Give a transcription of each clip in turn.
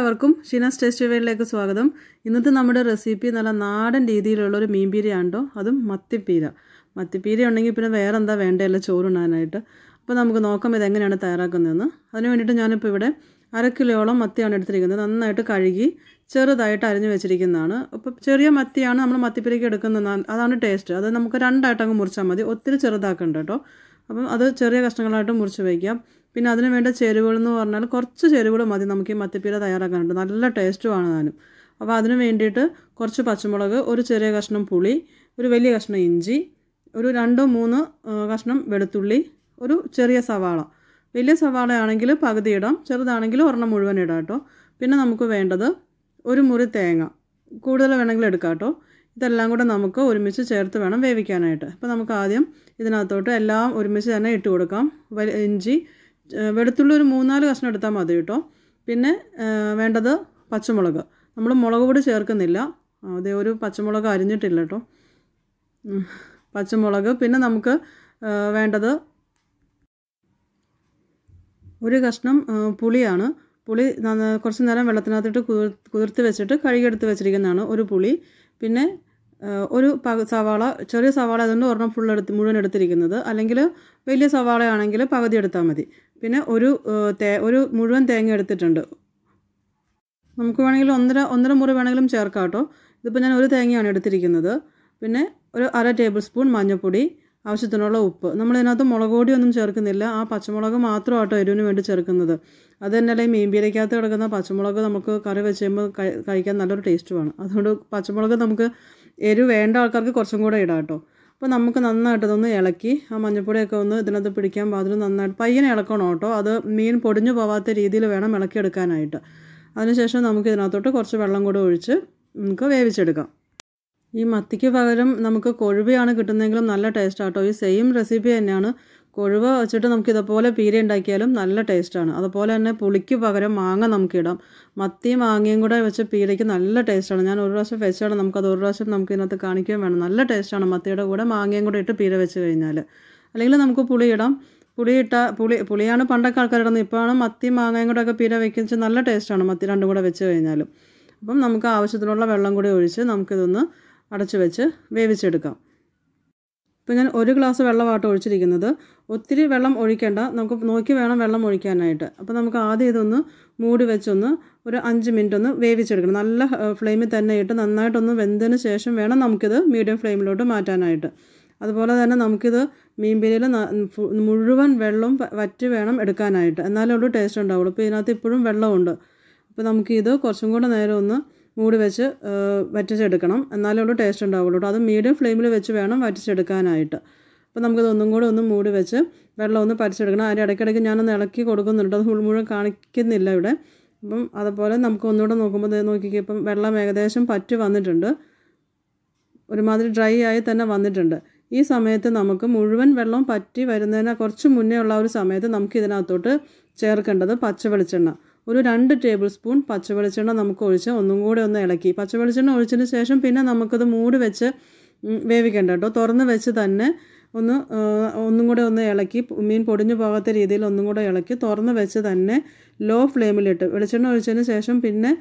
എല്ലാവർക്കും ഷീനാസ് ടേസ്റ്റ് വേയിലേക്ക് സ്വാഗതം ഇന്നത്തെ നമ്മുടെ റെസിപ്പി നല്ല നാടൻ രീതിയിലുള്ള ഒരു മീൻപീരയാണ് കേട്ടോ അതും മത്തിപ്പീര മത്തിപ്പീര ഉണ്ടെങ്കിൽ പിന്നെ വേറെ എന്താ വേണ്ടതല്ല ചോറുണ്ണാനായിട്ട് അപ്പോൾ നമുക്ക് നോക്കാം ഇതെങ്ങനെയാണ് തയ്യാറാക്കുന്നതെന്ന് അതിന് വേണ്ടിയിട്ട് ഞാനിപ്പോൾ ഇവിടെ അര കിലോളം മത്തിയാണ് എടുത്തിരിക്കുന്നത് നന്നായിട്ട് കഴുകി ചെറുതായിട്ട് അരിഞ്ഞു വെച്ചിരിക്കുന്നതാണ് അപ്പോൾ ചെറിയ മത്തിയാണ് നമ്മൾ മത്തിപ്പീരയ്ക്ക് എടുക്കുന്നത് അതാണ് ടേസ്റ്റ് അത് നമുക്ക് രണ്ടായിട്ട് അങ്ങ് മുറിച്ചാൽ മതി ഒത്തിരി ചെറുതാക്കണ്ട കേട്ടോ അപ്പം അത് ചെറിയ കഷ്ണങ്ങളായിട്ട് മുറിച്ച് വയ്ക്കാം പിന്നെ അതിന് വേണ്ട ചേരുവകൾ എന്ന് പറഞ്ഞാൽ കുറച്ച് ചേരുവകൾ മതി നമുക്ക് ഈ മത്തിപ്പീര തയ്യാറാക്കാനുണ്ട് നല്ല ടേസ്റ്റുമാണ് താനും അപ്പോൾ അതിന് വേണ്ടിയിട്ട് കുറച്ച് പച്ചമുളക് ഒരു ചെറിയ കഷ്ണം പുളി ഒരു വലിയ കഷ്ണം ഇഞ്ചി ഒരു രണ്ടോ മൂന്ന് കഷ്ണം വെളുത്തുള്ളി ഒരു ചെറിയ സവാള വലിയ സവാളയാണെങ്കിൽ പകുതി ഇടാം ചെറുതാണെങ്കിൽ ഒരെണ്ണം മുഴുവൻ ഇടാം കേട്ടോ പിന്നെ നമുക്ക് വേണ്ടത് ഒരു മുറി തേങ്ങ കൂടുതൽ വേണമെങ്കിൽ എടുക്കാം കേട്ടോ ഇതെല്ലാം കൂടെ നമുക്ക് ഒരുമിച്ച് ചേർത്ത് വേണം വേവിക്കാനായിട്ട് അപ്പോൾ നമുക്ക് ആദ്യം ഇതിനകത്തോട്ട് എല്ലാം ഒരുമിച്ച് തന്നെ ഇട്ട് കൊടുക്കാം ഇഞ്ചി വെളുത്തുള്ളി ഒരു മൂന്നാല് കഷ്ണം എടുത്താൽ മതി കേട്ടോ പിന്നെ വേണ്ടത് പച്ചമുളക് നമ്മൾ മുളക് പൊടി ചേർക്കുന്നില്ല അതേ ഒരു പച്ചമുളക് അരിഞ്ഞിട്ടില്ല കേട്ടോ പച്ചമുളക് പിന്നെ നമുക്ക് വേണ്ടത് ഒരു കഷ്ണം പുളിയാണ് പുളി കുറച്ച് നേരം വെള്ളത്തിനകത്തിട്ട് കുതിർ കുതിർത്ത് വെച്ചിട്ട് കഴുകിയെടുത്ത് വെച്ചിരിക്കുന്നതാണ് ഒരു പുളി പിന്നെ ഒരു പക സവാള ചെറിയ സവാള അതുകൊണ്ട് ഒരെണ്ണം ഫുൾ എടുത്ത് മുഴുവൻ എടുത്തിരിക്കുന്നത് അല്ലെങ്കിൽ വലിയ സവാളയാണെങ്കിൽ പകുതി എടുത്താൽ മതി പിന്നെ ഒരു തേ ഒരു മുഴുവൻ തേങ്ങ എടുത്തിട്ടുണ്ട് നമുക്ക് വേണമെങ്കിൽ ഒന്നര ഒന്നര മുറി വേണമെങ്കിലും ചേർക്കാം കേട്ടോ ഇതിപ്പോൾ ഞാൻ ഒരു തേങ്ങയാണ് എടുത്തിരിക്കുന്നത് പിന്നെ ഒരു അര ടേബിൾ സ്പൂൺ മഞ്ഞൾപ്പൊടി ആവശ്യത്തിനുള്ള ഉപ്പ് നമ്മളിതിനകത്ത് മുളക് പൊടിയൊന്നും ചേർക്കുന്നില്ല ആ പച്ചമുളക് മാത്രമാട്ടോ എരിവിന് വേണ്ടി ചേർക്കുന്നത് അത് തന്നെയല്ല ഈ മീൻപീരയ്ക്കകത്ത് കിടക്കുന്ന പച്ചമുളക് നമുക്ക് കറി വെച്ച് കഴിയുമ്പോൾ കഴിക്കാൻ നല്ലൊരു ടേസ്റ്റുമാണ് അതുകൊണ്ട് പച്ചമുളക് നമുക്ക് എരിവ് വേണ്ട ആൾക്കാർക്ക് കുറച്ചും കൂടെ ഇടാം കേട്ടോ അപ്പോൾ നമുക്ക് നന്നായിട്ട് ഇതൊന്ന് ഇളക്കി ആ മഞ്ഞൾപ്പൊടിയൊക്കെ ഒന്ന് ഇതിനകത്ത് പിടിക്കാൻ പാതിന് നന്നായിട്ട് പയ്യനെ ഇളക്കണം കേട്ടോ അത് മീൻ പൊടിഞ്ഞു പോവാത്ത രീതിയിൽ വേണം ഇളക്കിയെടുക്കാനായിട്ട് അതിനുശേഷം നമുക്ക് ഇതിനകത്തോട്ട് കുറച്ച് വെള്ളം കൂടെ ഒഴിച്ച് നമുക്ക് വേവിച്ചെടുക്കാം ഈ മത്തിക്ക് പകരം നമുക്ക് കൊഴുവയാണ് കിട്ടുന്നതെങ്കിലും നല്ല ടേസ്റ്റ് ആട്ടോ ഈ സെയിം റെസിപ്പി തന്നെയാണ് കൊഴുവ വെച്ചിട്ട് നമുക്ക് ഇതുപോലെ പീര ഉണ്ടാക്കിയാലും നല്ല ടേസ്റ്റാണ് അതുപോലെ തന്നെ പുളിക്ക് പകരം മാങ്ങ നമുക്കിടാം മത്തിയും മാങ്ങയും കൂടെ വെച്ച് പീരയ്ക്ക് നല്ല ടേസ്റ്റാണ് ഞാൻ ഒരു പ്രാവശ്യം വെച്ചാണ് നമുക്കത് ഒരു പ്രാവശ്യം നമുക്ക് ഇതിനകത്ത് കാണിക്കുകയും വേണം നല്ല ടേസ്റ്റാണ് മത്തിയുടെ കൂടെ മാങ്ങയും കൂടെ ഇട്ട് പീര വെച്ച് കഴിഞ്ഞാൽ അല്ലെങ്കിൽ നമുക്ക് പുളി ഇടാം പുളി ഇട്ട പുളി പുളിയാണ് പണ്ടൊക്കെ ആൾക്കാർ ഇടുന്നത് ഇപ്പോഴാണ് മത്തി മാങ്ങയും കൂടെ ഒക്കെ പീര വെക്കുന്നത് നല്ല ടേസ്റ്റാണ് മത്തി രണ്ടും കൂടെ വെച്ച് കഴിഞ്ഞാലും അപ്പം നമുക്ക് ആവശ്യത്തിനുള്ള വെള്ളം കൂടി ഒഴിച്ച് നമുക്കിതൊന്ന് അടച്ചു വെച്ച് വേവിച്ചെടുക്കാം ഇപ്പം ഞാൻ ഒരു ഗ്ലാസ് വെള്ളമാട്ടോ ഒഴിച്ചിരിക്കുന്നത് ഒത്തിരി വെള്ളം ഒഴിക്കേണ്ട നമുക്ക് നോക്കി വേണം വെള്ളം ഒഴിക്കാനായിട്ട് അപ്പോൾ നമുക്ക് ആദ്യം ഇതൊന്ന് മൂടി വെച്ചൊന്ന് ഒരു അഞ്ച് മിനിറ്റ് ഒന്ന് വേവിച്ചെടുക്കണം നല്ല ഫ്ലെയിമിൽ തന്നെ ഇട്ട് നന്നായിട്ടൊന്ന് വെന്തതിന് ശേഷം വേണം നമുക്കിത് മീഡിയം ഫ്ലെയിമിലോട്ട് മാറ്റാനായിട്ട് അതുപോലെ തന്നെ നമുക്കിത് മീൻപീരിയിൽ മുഴുവൻ വെള്ളം വറ്റി വേണം എടുക്കാനായിട്ട് എന്നാലേ ഉള്ളൂ ടേസ്റ്റ് ഉണ്ടാവുള്ളൂ ഇപ്പോൾ ഇതിനകത്ത് ഇപ്പോഴും വെള്ളമുണ്ട് അപ്പോൾ നമുക്കിത് കുറച്ചും കൂടെ നേരം ഒന്ന് മൂടി വെച്ച് വറ്റിച്ചെടുക്കണം എന്നാലേ ഉള്ളൂ ടേസ്റ്റ് ഉണ്ടാവുള്ളൂ അത് മീഡിയം ഫ്ലെയിമിൽ വെച്ച് വേണം വറ്റിച്ചെടുക്കാനായിട്ട് അപ്പോൾ നമുക്കിത് ഒന്നും കൂടെ ഒന്ന് മൂടി വെച്ച് വെള്ളം ഒന്ന് പരിച്ചെടുക്കണം അതിൻ്റെ ഇടയ്ക്കിടയ്ക്ക് ഞാനൊന്ന് ഇളക്കി കൊടുക്കുന്നുണ്ട് അത് മുഴുവൻ കാണിക്കുന്നില്ല ഇവിടെ അപ്പം അതുപോലെ നമുക്ക് ഒന്നുകൂടെ നോക്കുമ്പോൾ നോക്കിക്കേ ഇപ്പം വെള്ളം ഏകദേശം പറ്റി വന്നിട്ടുണ്ട് ഒരുമാതിരി ഡ്രൈ ആയി തന്നെ വന്നിട്ടുണ്ട് ഈ സമയത്ത് നമുക്ക് മുഴുവൻ വെള്ളം പറ്റി വരുന്നതിന് കുറച്ച് മുന്നേ ഉള്ള ഒരു സമയത്ത് നമുക്ക് ഇതിനകത്തോട്ട് ചേർക്കേണ്ടത് പച്ച വെളിച്ചെണ്ണ ഒരു രണ്ട് ടേബിൾ സ്പൂൺ പച്ച വെളിച്ചെണ്ണ നമുക്ക് ഒഴിച്ച് ഒന്നും കൂടെ ഒന്ന് ഇളക്കി പച്ച വെളിച്ചെണ്ണ ഒഴിച്ചതിന് ശേഷം പിന്നെ നമുക്കത് മൂടി വെച്ച് വേവിക്കേണ്ട കേട്ടോ തുറന്ന് വെച്ച് തന്നെ ഒന്ന് ഒന്നും കൂടെ ഒന്ന് ഇളക്കി മീൻ പൊടിഞ്ഞു പോകാത്ത രീതിയിൽ ഒന്നും കൂടെ ഇളക്കി തുറന്ന് വെച്ച് തന്നെ ലോ ഫ്ലെയിമിലിട്ട് വെളിച്ചെണ്ണ ഒഴിച്ചതിന് ശേഷം പിന്നെ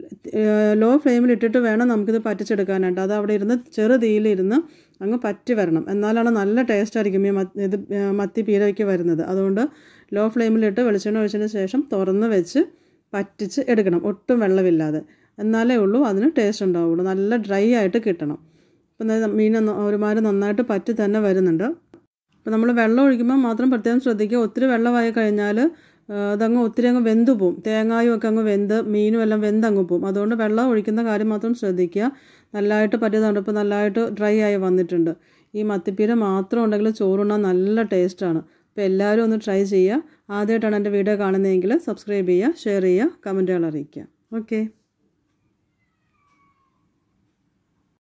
ലോ ഫ്ലെയിമിലിട്ടിട്ട് വേണം നമുക്കിത് പറ്റിച്ചെടുക്കാനായിട്ട് അത് അവിടെ ഇരുന്ന് ചെറു തീയിലിരുന്ന് അങ്ങ് പറ്റി വരണം എന്നാലാണ് നല്ല ടേസ്റ്റ് ആയിരിക്കും ഈ ഇത് മത്തി പീരയ്ക്ക് വരുന്നത് അതുകൊണ്ട് ലോ ഫ്ലെയിമിലിട്ട് വെളിച്ചെണ്ണ ഒഴിച്ചതിന് ശേഷം തുറന്ന് വെച്ച് പറ്റിച്ച് എടുക്കണം ഒട്ടും വെള്ളമില്ലാതെ എന്നാലേ ഉള്ളൂ അതിന് ടേസ്റ്റ് ഉണ്ടാവുള്ളൂ നല്ല ഡ്രൈ ആയിട്ട് കിട്ടണം ഇപ്പം മീൻ ഒരുമാതിരി നന്നായിട്ട് പറ്റി തന്നെ വരുന്നുണ്ട് അപ്പോൾ നമ്മൾ വെള്ളം ഒഴിക്കുമ്പോൾ മാത്രം പ്രത്യേകം ശ്രദ്ധിക്കുക ഒത്തിരി വെള്ളമായി കഴിഞ്ഞാൽ അതങ്ങ് ഒത്തിരി അങ്ങ് വെന്ത് പോവും തേങ്ങായും ഒക്കെ അങ്ങ് വെന്ത് മീനും എല്ലാം വെന്ത് അങ്ങ് പോവും അതുകൊണ്ട് വെള്ളം ഒഴിക്കുന്ന കാര്യം മാത്രം ശ്രദ്ധിക്കുക നല്ലതായിട്ട് പറ്റിയതുകൊണ്ട് ഇപ്പോൾ നല്ലതായിട്ട് ഡ്രൈ ആയി വന്നിട്ടുണ്ട് ഈ മത്തിപ്പീര മാത്രം ഉണ്ടെങ്കിൽ ചോറുണ്ണാൻ നല്ല ടേസ്റ്റാണ് അപ്പോൾ എല്ലാവരും ഒന്ന് ട്രൈ ചെയ്യുക ആദ്യമായിട്ടാണ് എൻ്റെ വീഡിയോ കാണുന്നതെങ്കിൽ സബ്സ്ക്രൈബ് ചെയ്യുക ഷെയർ ചെയ്യുക കമൻറ്റുകൾ അറിയിക്കുക ഓക്കെ